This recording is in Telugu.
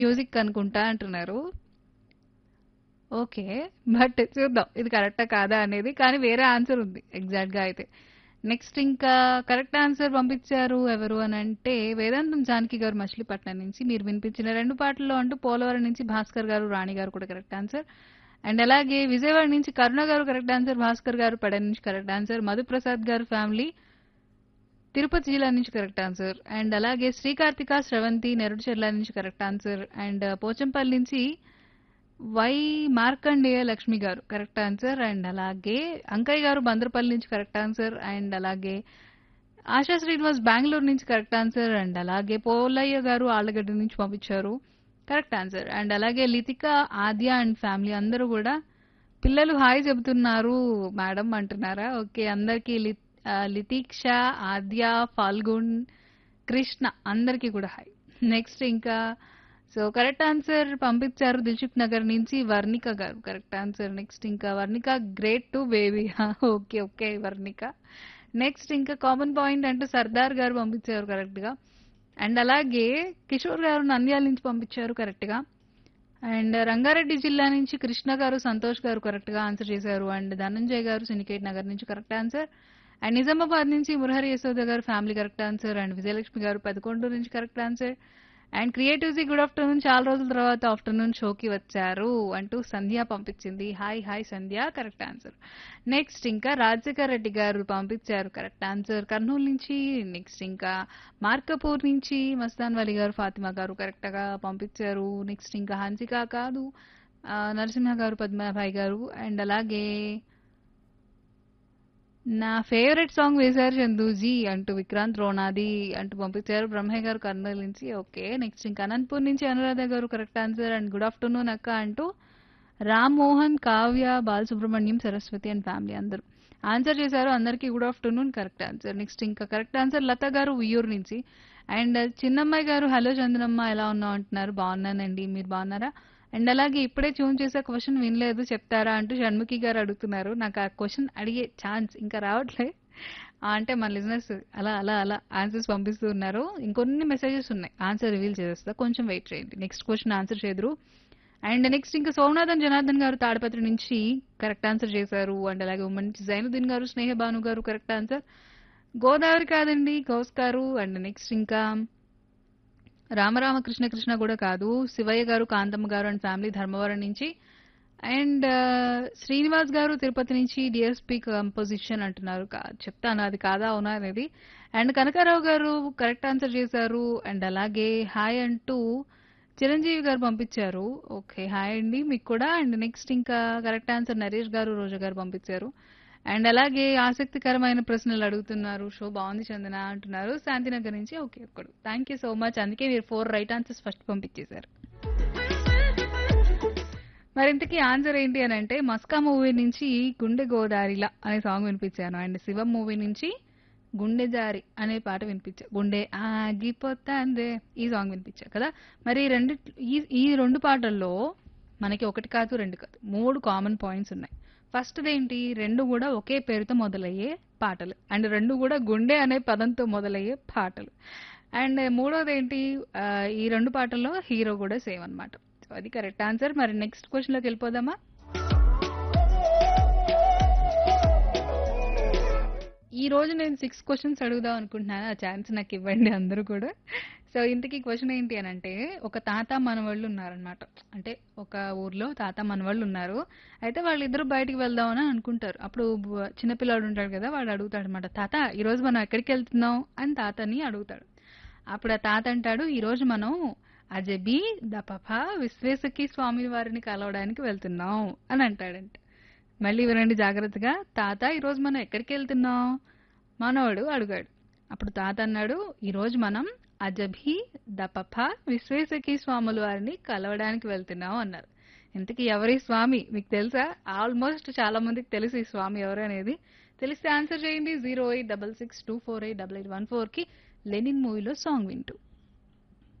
మ్యూజిక్ అనుకుంటా అంటున్నారు. ఓకే. బట్ చూద్దాం. ఇది కరెక్టా కాదా అనేది. కానీ వేరే ఆన్సర్ ఉంది ఎగ్జాక్ట్‌గా అయితే. నెక్స్ట్ ఇంకా కరెక్ట్ ఆన్సర్ పంపించారు ఎవరు అనంటే వేదాంతం జానకి గారు మచిలీపట్నం నుంచి. మీరు వినిపించిన 2 పాటల్లో అంటూ పోలవరం నుంచి భాస్కర్ గారు, రాణి గారు కూడా కరెక్ట్ ఆన్సర్. అండ్ అలాగే విజయవాడ నుంచి కరుణ గారు కరెక్ట్ ఆన్సర్. భాస్కర్ గారు పెడ నుంచి కరెక్ట్ ఆన్సర్. మధుప్రసాద్ గారు ఫ్యామిలీ తిరుపతి జిల్లా నుంచి కరెక్ట్ ఆన్సర్. అండ్ అలాగే శ్రీకార్తిక, శ్రవంతి నెరడుచెర్ల నుంచి కరెక్ట్ ఆన్సర్. అండ్ పోచంపల్లి నుంచి వై మార్కండేయ లక్ష్మి గారు కరెక్ట్ ఆన్సర్. అండ్ అలాగే అంకయ్య గారు బందరపల్లి నుంచి కరెక్ట్ ఆన్సర్. అండ్ అలాగే ఆశా శ్రీనివాస్ బెంగుళూరు నుంచి కరెక్ట్ ఆన్సర్. అండ్ అలాగే పోలయ్య గారు ఆళ్లగడ్డ నుంచి పంపించారు కరెక్ట్ ఆన్సర్. అండ్ అలాగే లితిక, ఆద్య అండ్ ఫ్యామిలీ అందరూ కూడా పిల్లలు హాయ్ చెబుతున్నారు మేడం అంటున్నారా? ఓకే. అందరికీ లి ఆహ్, లితీక్ష, ఆద్య, ఫాల్గున్, కృష్ణ అందరికీ కూడా హాయ్. నెక్స్ట్ ఇంకా సో కరెక్ట్ ఆన్సర్ పంపించారు దిల్సుఖ్ నగర్ నుంచి వర్ణిక గారు కరెక్ట్ ఆన్సర్. నెక్స్ట్ ఇంకా Varnika great to baby okay. Okay. Varnika. Next ఇంకా కామన్ పాయింట్ అంటూ సర్దార్ గారు పంపించారు కరెక్ట్‌గా. అండ్ అలాగే కిషోర్ గారు నంద్యాల నుంచి పంపించారు కరెక్ట్‌గా. అండ్ రంగారెడ్డి జిల్లా నుంచి కృష్ణ గారు, సంతోష్ గారు కరెక్ట్‌గా ఆన్సర్ చేశారు. అండ్ ధనంజయ్ గారు సిండికేట్ నగర్ నుంచి కరెక్ట్ ఆన్సర్. అండ్ నిజామాబాద్ నుంచి మురహరి యశోద గారు family correct answer. And Vijayalakshmi గారు పెదకొండూరు నుంచి కరెక్ట్ ఆన్సర్. అండ్ క్రియేటివ్‌జీ గుడ్ ఆఫ్టర్‌నూన్ చాలా రోజుల తర్వాత ఆఫ్టర్‌నూన్ షోకి వచ్చారు అంటూ సంధ్య పంపించింది. Hi hi Sandhya correct answer. Next ఇంకా రాజశేఖర్ రెడ్డి గారు పంపించారు కరెక్ట్ ఆన్సర్ కర్నూలు నుంచి. నెక్స్ట్ ఇంకా మార్కపూర్ నుంచి మస్తాన్ వలి గారు, ఫాతిమా గారు కరెక్ట్‌గా పంపించారు. నెక్స్ట్ ఇంకా హన్సిక కాదు ఆహ్, నరసింహ గారు, పద్మనాభాయ్ గారు అండ్ అలాగే నా ఫేవరెట్ సాంగ్ వేశారు చందూజీ అంటూ విక్రాంత్ రోనాది అంటూ పంపించారు బ్రహ్మయ్య గారు కర్నూలు నుంచి. ఓకే. నెక్స్ట్ ఇంకా అనంతపూర్ నుంచి అనురాధ గారు correct answer. And good afternoon అక్క అంటూ రామ్ మోహన్, కావ్య, బాలసుబ్రహ్మణ్యం, సరస్వతి అండ్ ఫ్యామిలీ అందరూ ఆన్సర్ చేశారు. అందరికీ good afternoon correct answer. Next ఇంకా కరెక్ట్ ఆన్సర్ లత గారు ఉయ్యూరు నుంచి. అండ్ చిన్నమ్మాయి గారు హలో చందనమ్మ ఎలా ఉన్నావు అంటున్నారు. బాగున్నానండి. మీరు బాగున్నారా? అండ్ అలాగే ఇప్పుడే ట్యూన్ చేసే క్వశ్చన్ వినలేదు చెప్తారా అంటూ షణ్ముఖి గారు అడుగుతున్నారు. నాకు ఆ క్వశ్చన్ అడిగే ఛాన్స్ ఇంకా రావట్లే. ఆహ్, అంటే మన లిజనర్స్ అలా అలా అలా ఆన్సర్స్ పంపిస్తూ ఉన్నారు. ఇంకొన్ని మెసేజెస్ ఉన్నాయి. ఆన్సర్ రివీల్ చేసేస్తా. కొంచెం వెయిట్ చేయండి. నెక్స్ట్ క్వశ్చన్ ఆన్సర్ చేదురు. అండ్ నెక్స్ట్ ఇంకా సోమనాథన్ జనార్దన్ గారు తాడిపత్రి నుంచి కరెక్ట్ ఆన్సర్ చేశారు. అండ్ అలాగే ఉమ్మడి నుంచి జైనుద్దీన్ గారు, స్నేహ భాను గారు కరెక్ట్ ఆన్సర్. గోదావరి కాదండి గౌస్ గారు. అండ్ నెక్స్ట్ ఇంకా రామరామ కృష్ణ కృష్ణ కూడా కాదు. శివయ్య గారు, కాంతమ్మ గారు అండ్ ఫ్యామిలీ ధర్మవరం నుంచి. అండ్ శ్రీనివాస్ గారు తిరుపతి నుంచి డీఎస్‌పీ కంపోజిషన్ అంటున్నారు. కా చెప్తాను అది కాదా అవునా అనేది. అండ్ కనకారావు గారు కరెక్ట్ ఆన్సర్ చేశారు. అండ్ అలాగే హాయ్ అంటూ చిరంజీవి గారు పంపించారు. ఓకే. హాయ్ అండి మీకు కూడా. అండ్ నెక్స్ట్ ఇంకా కరెక్ట్ ఆన్సర్ నరేష్ గారు, రోజా గారు పంపించారు. అండ్ అలాగే ఆసక్తికరమైన ప్రశ్నలు అడుగుతున్నారు. షో బాగుంది చందన అంటున్నారు. శాంతినగర్ నుంచి ఓకే ఒక్కడు. Thank you so much. అందుకే మీరు 4 రైట్ ఆన్సర్స్ ఫస్ట్ పంపించేశారు. మరి ఇంతకీ ఆన్సర్ ఏంటి అని అంటే మస్కా మూవీ నుంచి గుండె గోదారిలా అనే సాంగ్ వినిపించాను. అండ్ శివం మూవీ నుంచి గుండె జారి అనే పాట వినిపించా. గుండె ఆగిపోతాందే ఈ సాంగ్ వినిపించా కదా. మరి రెండు ఈ ఈ 2 పాటల్లో మనకి ఒకటి కాదు, రెండు కాదు. 3 కామన్ పాయింట్స్ ఉన్నాయి. ఫస్ట్‌దేంటి 2 కూడా ఒకే పేరుతో మొదలయ్యే పాటలు. అండ్ 2 కూడా గుండె అనే పదంతో మొదలయ్యే పాటలు. అండ్ మూడోదేంటి ఆహ్, ఈ 2 పాటల్లో హీరో కూడా సేమ్ అన్నమాట. సో అది కరెక్ట్ ఆన్సర్. మరి నెక్స్ట్ క్వశ్చన్‌లోకి వెళ్ళిపోదామా? ఈ రోజు నేను 6 క్వశ్చన్స్ అడుగుదాం అనుకుంటున్నాను. ఆ ఛాన్స్ నాకు ఇవ్వండి అందరూ కూడా. సో ఇంతకీ క్వశ్చన్ ఏంటి అనంటే ఒక తాత మనవళ్ళు ఉన్నారనమాట. అంటే ఒక ఊర్లో తాత మనవళ్ళు ఉన్నారు. అయితే వాళ్ళిద్దరూ బయటికి వెళ్దామని అనుకుంటారు. అప్పుడు బ చిన్న పిల్లాడు ఉంటాడు కదా! వాడు అడుగుతాడనమాట. తాత ఈరోజు మనం ఎక్కడికెళ్తున్నాం అని తాతని అడుగుతాడు. అప్పుడు ఆ తాత అంటాడు ఈరోజు మనం అజబి దపఫ విశ్వేశకి స్వామి వారిని కలవడానికి వెళ్తున్నాం అని అంటాడంట. మళ్ళీ వినండి జాగ్రత్తగా. తాత ఈరోజు మనం ఎక్కడికెళ్తున్నాం? మనవడు అడిగాడు. అప్పుడు తాత అన్నాడు ఈరోజు మనం అజబి దపఫ విశ్వేశకి స్వాముల వారిని కలవడానికి వెళ్తున్నాం అన్నారు. ఇంతకీ ఎవరి స్వామి మీకు తెలుసా? ఆల్మోస్ట్ చాలా మందికి తెలుసు ఈ స్వామి ఎవరు అనేది. తెలిస్తే ఆన్సర్ చేయండి 08662488814కి లెనిన్ మూవీలో సాంగ్ వింటూ.